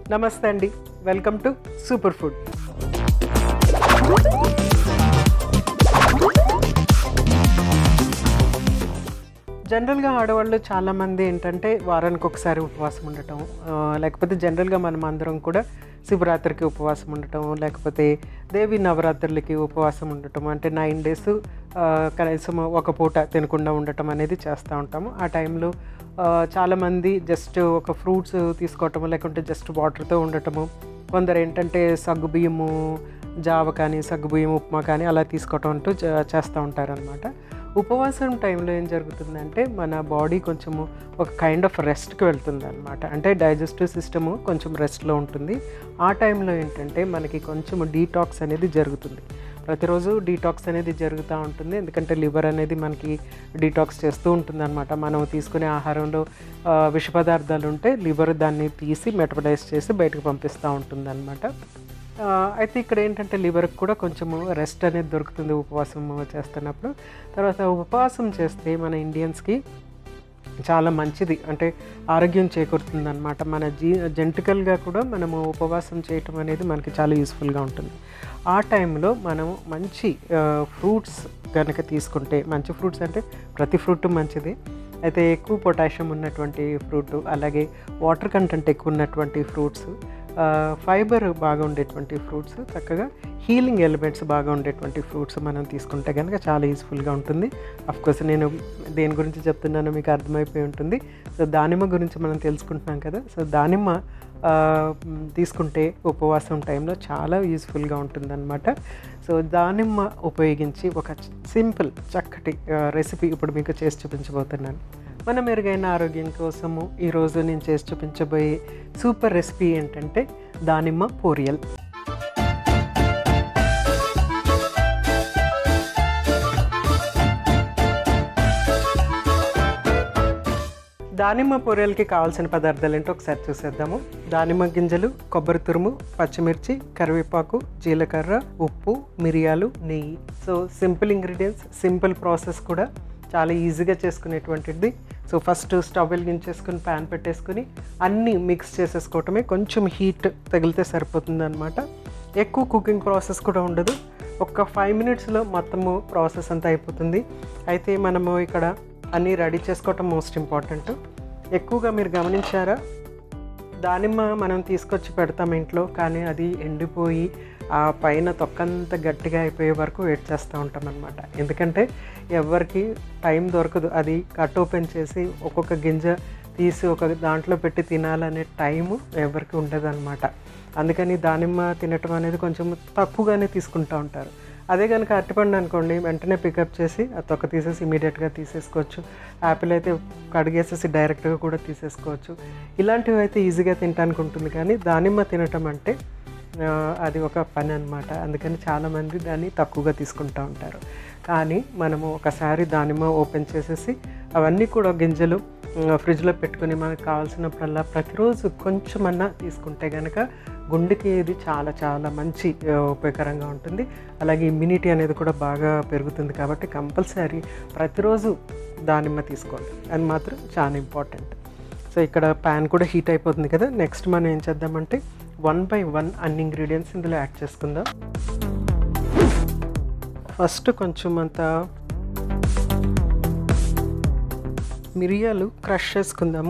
నమస్తే అండి welcome to super food జనరల్గా ఆడవాళ్ళు చాలామంది ఏంటంటే వారానికి ఒకసారి ఉపవాసం ఉండటం ఆ, లేకపోతే జనరల్గా మనం అందరం కూడా శివరాత్రికి ఉపవాసం ఉండటం లేకపోతే దేవి నవరాత్రులకి ఉపవాసం ఉండటం అంటే నైన్ డేస్ కనీసం ఒక పూట తినకుండా ఉండటం అనేది చేస్తూ ఉంటాము ఆ టైంలో ఆ, చాలామంది జస్ట్ ఒక ఫ్రూట్స్ తీసుకోవటము లేకుంటే జస్ట్ వాటర్తో ఉండటము కొందరు ఏంటంటే సగ్గు బియ్యము జావ కానీ సగ్గుబియ్యం ఉప్మా కానీ అలా తీసుకోవటం అంటూ చే- చేస్తూ ఉంటారనమాట ఉపవాసం టైంలో ఏం జరుగుతుందంటే మన బాడీ కొంచెము ఒక కైండ్ ఆఫ్ రెస్ట్కి వెళ్తుంది అనమాట అంటే డైజెస్టివ్ సిస్టము కొంచెం రెస్ట్లో ఉంటుంది ఆ టైంలో ఏంటంటే మనకి కొంచెం డీటాక్స్ అనేది జరుగుతుంది ప్రతిరోజు డీటాక్స్ అనేది జరుగుతూ ఉంటుంది ఎందుకంటే లివర్ అనేది మనకి డీటాక్స్ చేస్తూ ఉంటుంది అనమాట మనం తీసుకునే ఆహారంలో ఆ, విష పదార్థాలు ఉంటే లివర్ దాన్ని తీసి మెటబలైజ్ చేసి బయటకు పంపిస్తూ ఉంటుంది అనమాట ఆ, అయితే ఇక్కడ ఏంటంటే లివర్కి కూడా కొంచెము రెస్ట్ అనేది దొరుకుతుంది ఉపవాసం చేస్తున్నప్పుడు తర్వాత ఉపవాసం చేస్తే మన ఇండియన్స్కి చాలా మంచిది అంటే ఆరోగ్యం చేకూరుతుంది అనమాట మన జీ జెంటికల్గా కూడా మనము ఉపవాసం చేయటం అనేది మనకి చాలా యూస్ఫుల్గా ఉంటుంది ఆ టైంలో మనము మంచి ఫ్రూట్స్ కనుక తీసుకుంటే మంచి ఫ్రూట్స్ అంటే ప్రతి ఫ్రూట్ మంచిది అయితే ఎక్కువ పొటాషియం ఉన్నటువంటి ఫ్రూట్ అలాగే వాటర్ కంటెంట్ ఎక్కువ ఉన్నటువంటి ఫ్రూట్స్ ఫైబర్ బాగా ఉండేటువంటి ఫ్రూట్స్ చక్కగా హీలింగ్ ఎలిమెంట్స్ బాగా ఉండేటువంటి ఫ్రూట్స్ మనం తీసుకుంటే కనుక చాలా యూస్ఫుల్గా ఉంటుంది కోర్స్ నేను దేని గురించి చెప్తున్నానో మీకు అర్థమైపోయి ఉంటుంది సో దానిమ్మ గురించి మనం తెలుసుకుంటున్నాం కదా సో దానిమ్మ ఆ, మ్, తీసుకుంటే ఉపవాసం టైంలో చాలా యూస్ఫుల్గా ఉంటుందన్నమాట సో దానిమ్మ ఉపయోగించి ఒక సింపుల్ చక్కటి రెసిపీ ఇప్పుడు మీకు చేసి చూపించబోతున్నాను మన మెరుగైన ఆరోగ్యం కోసము ఈరోజు నేను చేసి చూపించబోయే సూపర్ రెసిపీ ఏంటంటే దానిమ్మ పోరియల్ దానిమ్మ పొరియల్కి కావాల్సిన పదార్థాలు ఏంటో ఒకసారి చూసేద్దాము దానిమ్మ గింజలు కొబ్బరి తురుము పచ్చిమిర్చి కరివేపాకు జీలకర్ర ఉప్పు మిరియాలు నెయ్యి so simple ingredients simple process కూడా చాలా ఈజీగా చేసుకునేటువంటిది సో ఫస్ట్ స్టవ్ వెలిగించేసుకుని ప్యాన్ పెట్టేసుకుని అన్నీ మిక్స్ చేసేసుకోవటమే కొంచెం హీట్ తగిలితే సరిపోతుంది అనమాట ఎక్కువ కుకింగ్ ప్రాసెస్ కూడా ఉండదు ఒక్క ఫైవ్ మినిట్స్లో మొత్తము ప్రాసెస్ అంతా అయిపోతుంది అయితే మనము ఇక్కడ అన్నీ రెడీ చేసుకోవటం మోస్ట్ ఇంపార్టెంట్ ఎక్కువగా మీరు గమనించారా దానిమ్మ మనం తీసుకొచ్చి పెడతాం ఇంట్లో కానీ అది ఎండిపోయి ఆ పైన తొక్కంత గట్టిగా అయిపోయే వరకు వెయిట్ చేస్తూ ఉంటాం అనమాట ఎందుకంటే ఎవరికి టైం దొరకదు అది కట్ ఓపెన్ చేసి ఒక్కొక్క గింజ తీసి ఒక దాంట్లో పెట్టి తినాలనే టైము ఎవరికి ఉండదు అనమాట అందుకని దానిమ్మ తినటం అనేది కొంచెం తక్కువగానే తీసుకుంటూ ఉంటారు అదే కనుక అరటిపండు అనుకోండి వెంటనే పికప్ చేసి ఆ తొక్క తీసేసి ఇమీడియట్గా తీసేసుకోవచ్చు యాపిల్ అయితే కడిగేసేసి డైరెక్ట్గా కూడా తీసేసుకోవచ్చు ఇలాంటివి అయితే ఈజీగా తినడానికి ఉంటుంది కానీ దానిమ్మ తినటం అంటే ఆ, అది ఒక పని అనమాట అందుకని చాలామంది దాన్ని తక్కువగా తీసుకుంటూ ఉంటారు కానీ మనము ఒకసారి దానిమ్మ ఓపెన్ చేసేసి అవన్నీ కూడా గింజలు ఆ, ఫ్రిడ్జ్లో పెట్టుకుని మనకు కావాల్సినప్పుడల్లా ప్రతిరోజు కొంచెమన్నా తీసుకుంటే కనుక గుండెకి ఇది చాలా చాలా మంచి ఆ, ఉపయోగకరంగా ఉంటుంది అలాగే ఇమ్యూనిటీ అనేది కూడా బాగా పెరుగుతుంది కాబట్టి కంపల్సరీ ప్రతిరోజు దానిమ్మ తీసుకోండి అది మాత్రం చాలా ఇంపార్టెంట్ సో ఇక్కడ ప్యాన్ కూడా హీట్ అయిపోతుంది కదా నెక్స్ట్ మనం ఏం చేద్దామంటే వన్ బై వన్ అన్ని ఇంగ్రీడియంట్స్ ఇందులో యాడ్ చేసుకుందాం ఫస్ట్ కొంచెం అంత మిరియాలు క్రష్ చేసుకుందాము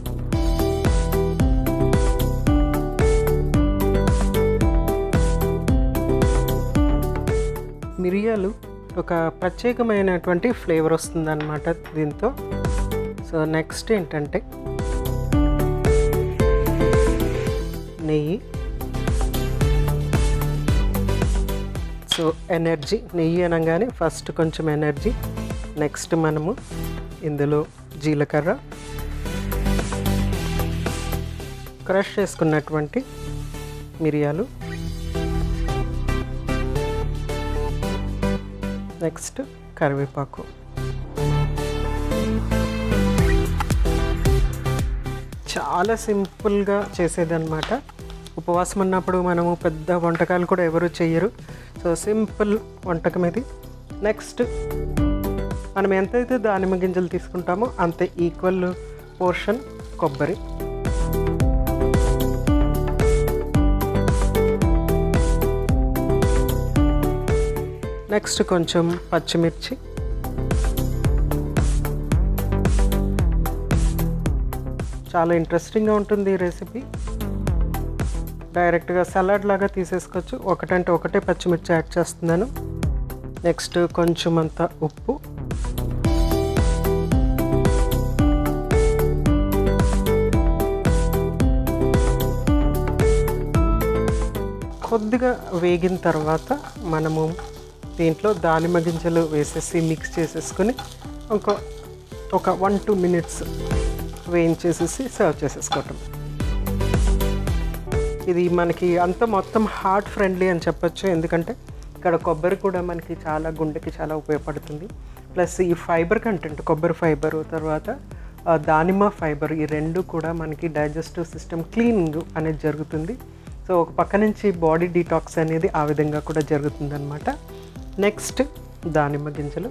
మిరియాలు ఒక ప్రత్యేకమైనటువంటి ఫ్లేవర్ వస్తుందన్నమాట దీంతో సో నెక్స్ట్ ఏంటంటే నెయ్యి సో ఎనర్జీ నెయ్యి అనగానే ఫస్ట్ కొంచెం ఎనర్జీ నెక్స్ట్ మనము ఇందులో జీలకర్ర క్రష్ చేసుకున్నటువంటి మిరియాలు నెక్స్ట్ కరివేపాకు చాలా సింపుల్గా చేసేదన్నమాట ఉపవాసం ఉన్నప్పుడు మనము పెద్ద వంటకాలు కూడా ఎవరు చెయ్యరు సో సింపుల్ వంటకం ఇది నెక్స్ట్ మనం ఎంతైతే దానిమ్మ గింజలు తీసుకుంటామో అంతే ఈక్వల్ పోర్షన్ కొబ్బరి నెక్స్ట్ కొంచెం పచ్చిమిర్చి చాలా ఇంట్రెస్టింగ్గా ఉంటుంది ఈ రెసిపీ డైరెక్ట్గా సలాడ్ లాగా తీసేసుకోవచ్చు ఒకటంటే ఒకటే పచ్చిమిర్చి యాడ్ చేస్తున్నాను నెక్స్ట్ కొంచెం అంత ఉప్పు కొద్దిగా వేగిన తర్వాత మనము దీంట్లో దానిమ్మ గింజలు వేసేసి మిక్స్ చేసేసుకొని ఒక ఒక వన్ టూ మినిట్స్ వేయించేసేసి సర్వ్ చేసేసుకోవటం ఇది మనకి అంత మొత్తం హార్ట్ ఫ్రెండ్లీ అని చెప్పొచ్చు ఎందుకంటే ఇక్కడ కొబ్బరి కూడా మనకి చాలా గుండెకి చాలా ఉపయోగపడుతుంది ప్లస్ ఈ ఫైబర్ కంటెంట్ కొబ్బరి ఫైబర్ తర్వాత ఆ, దానిమ్మ ఫైబర్ ఈ రెండు కూడా మనకి డైజెస్టివ్ సిస్టమ్ క్లీనింగ్ అనేది జరుగుతుంది సో ఒక పక్క నుంచి బాడీ డీటాక్స్ అనేది ఆ విధంగా కూడా జరుగుతుంది అనమాట నెక్స్ట్ దానిమ్మ గింజలు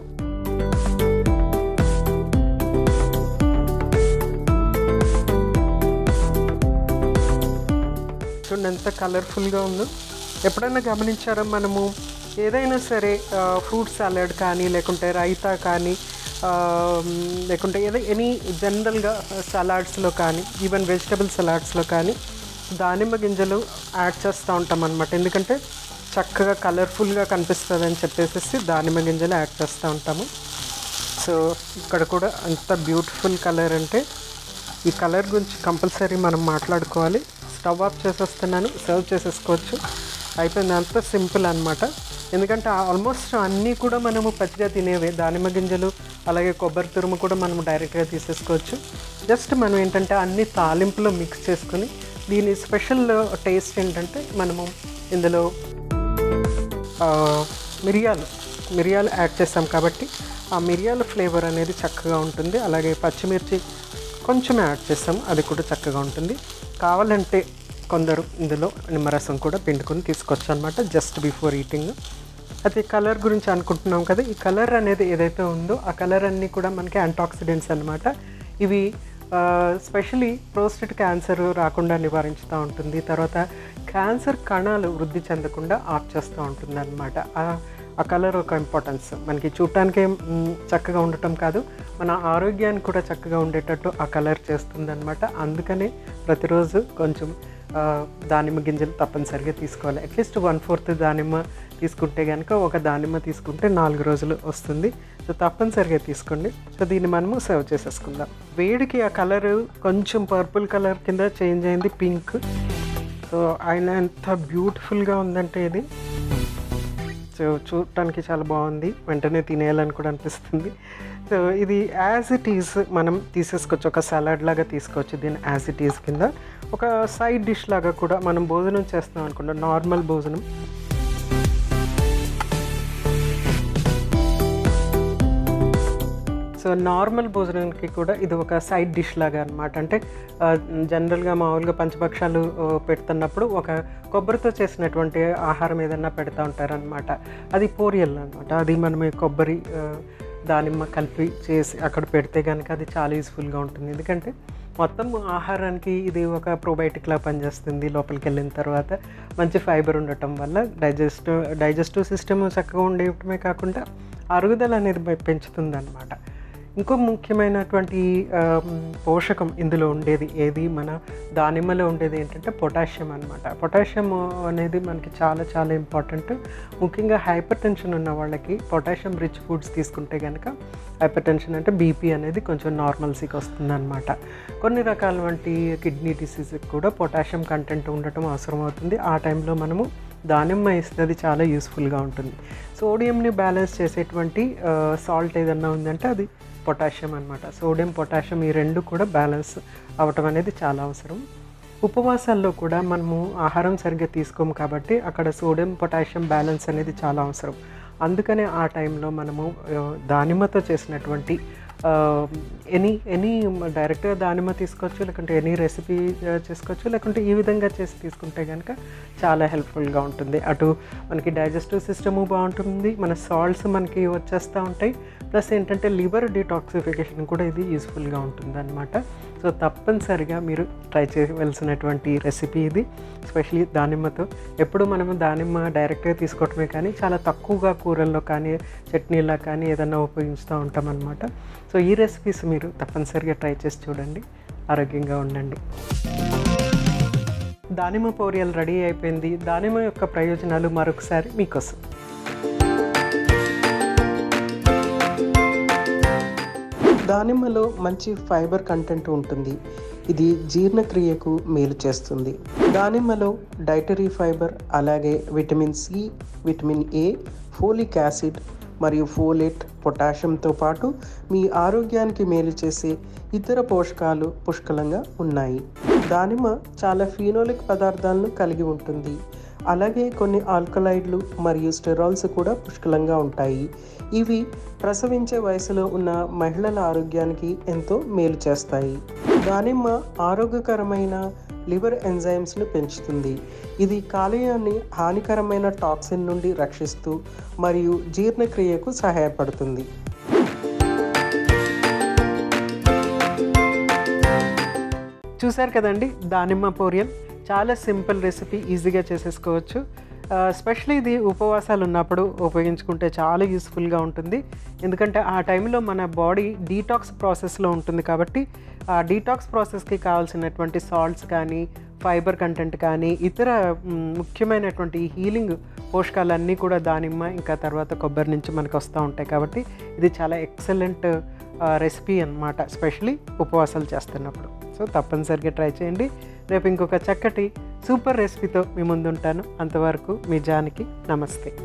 చూడండి ఎంత కలర్ఫుల్గా ఉందో ఎప్పుడైనా గమనించారా మనము ఏదైనా సరే ఫ్రూట్ సాలడ్ కానీ లేకుంటే రైతా కానీ ఆ, లేకుంటే ఏదో ఎనీ జనరల్గా సలాడ్స్లో కానీ ఈవెన్ వెజిటబుల్ సలాడ్స్లో కానీ దానిమ్మ గింజలు యాడ్ చేస్తూ ఉంటాం అనమాట ఎందుకంటే చక్కగా కలర్ఫుల్గా కనిపిస్తుంది అని చెప్పేసి దానిమ్మ గింజలు యాడ్ చేస్తూ ఉంటాము సో ఇక్కడ కూడా అంత బ్యూటిఫుల్ కలర్ అంటే ఈ కలర్ గురించి కంపల్సరీ మనం మాట్లాడుకోవాలి స్టవ్ ఆఫ్ చేసేస్తున్నాను సర్వ్ చేసేసుకోవచ్చు అయిపోయింది అంత సింపుల్ అనమాట ఎందుకంటే ఆల్మోస్ట్ అన్నీ కూడా మనము పచ్చిగా తినేవే దానిమ్మ గింజలు అలాగే కొబ్బరి తురుము కూడా మనం డైరెక్ట్గా తీసేసుకోవచ్చు జస్ట్ మనం ఏంటంటే అన్ని తాలింపులో మిక్స్ చేసుకుని దీని స్పెషల్ టేస్ట్ ఏంటంటే మనము ఇందులో ఆ, మిరియాలు మిరియాలు యాడ్ చేస్తాం కాబట్టి ఆ మిరియాల ఫ్లేవర్ అనేది చక్కగా ఉంటుంది అలాగే పచ్చిమిర్చి కొంచెం యాడ్ చేస్తాం అది కూడా చక్కగా ఉంటుంది కావాలంటే కొందరు ఇందులో నిమ్మరసం కూడా పిండుకొని తీసుకోవచ్చు అనమాట జస్ట్ బిఫోర్ ఈటింగ్ అయితే కలర్ గురించి అనుకుంటున్నాం కదా ఈ కలర్ అనేది ఏదైతే ఉందో ఆ కలర్ అన్నీ కూడా మనకి యాంటాక్సిడెంట్స్ అనమాట ఇవి స్పెషలీ ప్రోస్టేట్ క్యాన్సర్ రాకుండా నివారించుతూ ఉంటుంది తర్వాత క్యాన్సర్ కణాలు వృద్ధి చెందకుండా ఆఫ్ చేస్తూ ఉంటుంది అనమాట ఆ కలర్ ఒక ఇంపార్టెన్స్ మనకి చూడటానికే మ్, చక్కగా ఉండటం కాదు మన ఆరోగ్యానికి కూడా చక్కగా ఉండేటట్టు ఆ కలర్ చేస్తుంది అనమాట అందుకనే ప్రతిరోజు కొంచెం ఆ, దానిమ్మ గింజలు తప్పనిసరిగా తీసుకోవాలి అట్లీస్ట్ వన్ ఫోర్త్ దానిమ్మ తీసుకుంటే కనుక ఒక దానిమ్మ తీసుకుంటే నాలుగు రోజులు వస్తుంది సో తప్పనిసరిగా తీసుకోండి సో దీన్ని మనము సర్వ్ చేసేసుకుందాం వేడికి ఆ కలర్ కొంచెం పర్పుల్ కలర్ కింద చేంజ్ అయింది పింక్ సో ఆయన ఎంత బ్యూటిఫుల్గా ఉందంటే ఇది సో చూడటానికి చాలా బాగుంది వెంటనే తినేయాలని కూడా అనిపిస్తుంది సో ఇది యాజ్ ఇట్ ఈస్ మనం తీసేసుకోవచ్చు ఒక సలాడ్ లాగా తీసుకోవచ్చు దీన్ని యాజ్ ఇట్ ఈస్ కింద ఒక సైడ్ డిష్ లాగా కూడా మనం భోజనం చేస్తున్నాం అనుకుంటాం నార్మల్ భోజనం సో నార్మల్ భోజనానికి కూడా ఇది ఒక సైడ్ డిష్ లాగా అనమాట అంటే ఆ, జనరల్గా మామూలుగా పంచభక్షాలు ఆ, పెడుతున్నప్పుడు ఒక కొబ్బరితో చేసినటువంటి ఆహారం ఏదన్నా పెడతా ఉంటారనమాట అది పోరియల్ అనమాట అది మనం ఈ కొబ్బరి ఆ, దానిమ్మ కలిపి చేసి అక్కడ పెడితే కనుక అది చాలా యూస్ఫుల్గా ఉంటుంది ఎందుకంటే మొత్తం ఆహారానికి ఇది ఒక ప్రోబయోటిక్ లా పనిచేస్తుంది లోపలికి వెళ్ళిన తర్వాత మంచి ఫైబర్ ఉండటం వల్ల డైజెస్టివ్ డైజెస్టివ్ సిస్టమ్ చక్కగా ఉండటమే కాకుండా అరుగుదల అనేది పెంచుతుంది అనమాట ఇంకో ముఖ్యమైనటువంటి ఆ, పోషకం ఇందులో ఉండేది ఏది మన దానిమ్మలో ఉండేది ఏంటంటే పొటాషియం అనమాట పొటాషియం అనేది మనకి చాలా చాలా ఇంపార్టెంట్ ముఖ్యంగా హైపర్ టెన్షన్ ఉన్న వాళ్ళకి పొటాషియం రిచ్ ఫుడ్స్ తీసుకుంటే కనుక హైపర్ టెన్షన్ అంటే బీపీ అనేది కొంచెం నార్మల్సీకి వస్తుందన్నమాట కొన్ని రకాల వంటి కిడ్నీ డిసీజ్కి కూడా పొటాషియం కంటెంట్ ఉండటం అవసరం అవుతుంది ఆ టైంలో మనము దానిమ్మ ఇస్తే అది చాలా యూస్ఫుల్గా ఉంటుంది సోడియంని బ్యాలెన్స్ చేసేటువంటి సాల్ట్ ఏదన్నా ఉందంటే అది పొటాషియం అనమాట సోడియం పొటాషియం ఈ రెండు కూడా బ్యాలెన్స్ అవ్వటం అనేది చాలా అవసరం ఉపవాసాల్లో కూడా మనము ఆహారం సరిగ్గా తీసుకోము కాబట్టి అక్కడ సోడియం పొటాషియం బ్యాలెన్స్ అనేది చాలా అవసరం అందుకనే ఆ టైంలో మనము ఆ, దానిమ్మతో చేసినటువంటి ఎనీ ఎనీ డైరెక్ట్గా దానిమ్మ తీసుకోవచ్చు లేకుంటే ఎనీ రెసిపీ చేసుకోవచ్చు లేకుంటే ఈ విధంగా చేసి తీసుకుంటే కనుక చాలా హెల్ప్ఫుల్గా ఉంటుంది అటు మనకి డైజెస్టివ్ సిస్టము బాగుంటుంది మన సాల్ట్స్ మనకి వచ్చేస్తూ ఉంటాయి ప్లస్ ఏంటంటే లివర్ డిటాక్సిఫికేషన్ కూడా ఇది యూస్ఫుల్గా ఉంటుంది అనమాట సో తప్పనిసరిగా మీరు ట్రై చేయవలసినటువంటి రెసిపీ ఇది స్పెషలీ దానిమ్మతో ఎప్పుడు మనము దానిమ్మ డైరెక్ట్గా తీసుకోవటమే కానీ చాలా తక్కువగా కూరల్లో కానీ చట్నీలా కానీ ఏదైనా ఉపయోగిస్తూ ఉంటాం అనమాట సో ఈ రెసిపీస్ మీరు తప్పనిసరిగా ట్రై చేసి చూడండి ఆరోగ్యంగా ఉండండి దానిమ్మ పోరియల్ రెడీ అయిపోయింది దానిమ్మ యొక్క ప్రయోజనాలు మరొకసారి మీకోసం దానిమ్మలో మంచి ఫైబర్ కంటెంట్ ఉంటుంది ఇది జీర్ణక్రియకు మేలు చేస్తుంది దానిమ్మలో డైటరీ ఫైబర్ అలాగే vitamin C vitamin A folic acid మరియు ఫోలేట్ పొటాషియంతో పాటు మీ ఆరోగ్యానికి మేలు చేసే ఇతర పోషకాలు పుష్కలంగా ఉన్నాయి దానిమ్మ చాలా ఫీనోలిక్ పదార్థాలను కలిగి ఉంటుంది అలాగే కొన్ని ఆల్కలైడ్లు మరియు స్టెరాల్స్ కూడా పుష్కలంగా ఉంటాయి ఇవి ప్రసవించే వయసులో ఉన్న మహిళల ఆరోగ్యానికి ఎంతో మేలు చేస్తాయి దానిమ్మ ఆరోగ్యకరమైన లివర్ ఎంజైమ్స్ను పెంచుతుంది ఇది కాలేయాన్ని హానికరమైన టాక్సిన్ నుండి రక్షిస్తూ మరియు జీర్ణక్రియకు సహాయపడుతుంది చూశారు కదండి దానిమ్మ పోరియల్ చాలా సింపుల్ రెసిపీ ఈజీగా చేసేసుకోవచ్చు స్పెషల్లీ ఇది ఉపవాసాలు ఉన్నప్పుడు ఉపయోగించుకుంటే చాలా యూస్ఫుల్గా ఉంటుంది ఎందుకంటే ఆ టైంలో మన బాడీ డీటాక్స్ ప్రాసెస్లో ఉంటుంది కాబట్టి ఆ డీటాక్స్ ప్రాసెస్కి కావాల్సినటువంటి సాల్ట్స్ కానీ ఫైబర్ కంటెంట్ కానీ ఇతర మ్, ముఖ్యమైనటువంటి హీలింగ్ పోషకాలన్నీ కూడా దానిమ్మ ఇంకా తర్వాత కొబ్బరి నుంచి మనకు వస్తూ ఉంటాయి కాబట్టి ఇది చాలా ఎక్సలెంట్ రెసిపీ అన్నమాట స్పెషలీ ఉపవాసాలు చేస్తున్నప్పుడు సో తప్పనిసరిగా ట్రై చేయండి రేపు ఇంకొక చక్కటి సూపర్ రెసిపీతో మీ ముందుంటాను అంతవరకు మీ జానికి నమస్తే